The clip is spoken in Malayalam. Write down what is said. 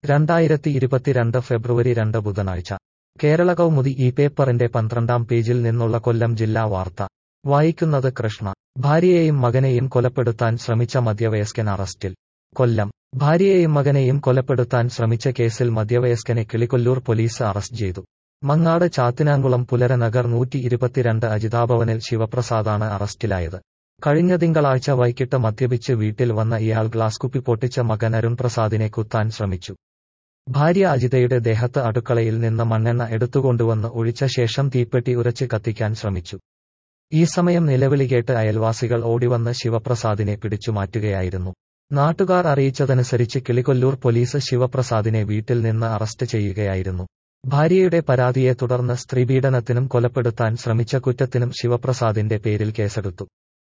രണ്ടായിരത്തി ഇരുപത്തിരണ്ട് ഫെബ്രുവരി രണ്ട് ബുധനാഴ്ച കേരള കൗമുദി ഈ പേപ്പറിന്റെ പന്ത്രണ്ടാം പേജിൽ നിന്നുള്ള കൊല്ലം ജില്ലാ വാർത്ത വായിക്കുന്നത് കൃഷ്ണ ഭാര്യയെയും മകനെയും കൊലപ്പെടുത്താൻ ശ്രമിച്ച മധ്യവയസ്കൻ അറസ്റ്റിൽ കൊല്ലം ഭാര്യയെയും മകനെയും കൊലപ്പെടുത്താൻ ശ്രമിച്ച കേസിൽ മധ്യവയസ്കനെ കിളികൊല്ലൂർ പോലീസ് അറസ്റ്റ് ചെയ്തു മങ്ങാട് ചാത്തിനാങ്കുളം പുലരനഗർ നൂറ്റി ഇരുപത്തിരണ്ട് അജിതാഭവനിൽ ശിവപ്രസാദാണ് അറസ്റ്റിലായത് കഴിഞ്ഞ തിങ്കളാഴ്ച വൈകിട്ട് മദ്യപിച്ച് വീട്ടിൽ വന്ന ഇയാൾ ഗ്ലാസ് കുപ്പി പൊട്ടിച്ച മകൻ അരുൺ പ്രസാദിനെ കുത്താൻ ശ്രമിച്ചു ഭാര്യ അജിതയുടെ ദേഹത്ത് അടുക്കളയിൽ നിന്ന് മണ്ണെണ്ണ എടുത്തുകൊണ്ടുവന്ന് ഒഴിച്ച ശേഷം തീപ്പെട്ടി ഉരച്ച് കത്തിക്കാൻ ശ്രമിച്ചു ഈ സമയം നിലവിളി കേട്ട് അയൽവാസികൾ ഓടിവന്ന് ശിവപ്രസാദിനെ പിടിച്ചുമാറ്റുകയായിരുന്നു നാട്ടുകാർ അറിയിച്ചതനുസരിച്ച് കിളികൊല്ലൂർ പോലീസ് ശിവപ്രസാദിനെ വീട്ടിൽ നിന്ന് അറസ്റ്റ് ചെയ്യുകയായിരുന്നു ഭാര്യയുടെ പരാതിയെ തുടർന്ന് സ്ത്രീപീഡനത്തിനും കൊലപ്പെടുത്താൻ ശ്രമിച്ച കുറ്റത്തിനും ശിവപ്രസാദിന്റെ പേരിൽ കേസെടുത്തു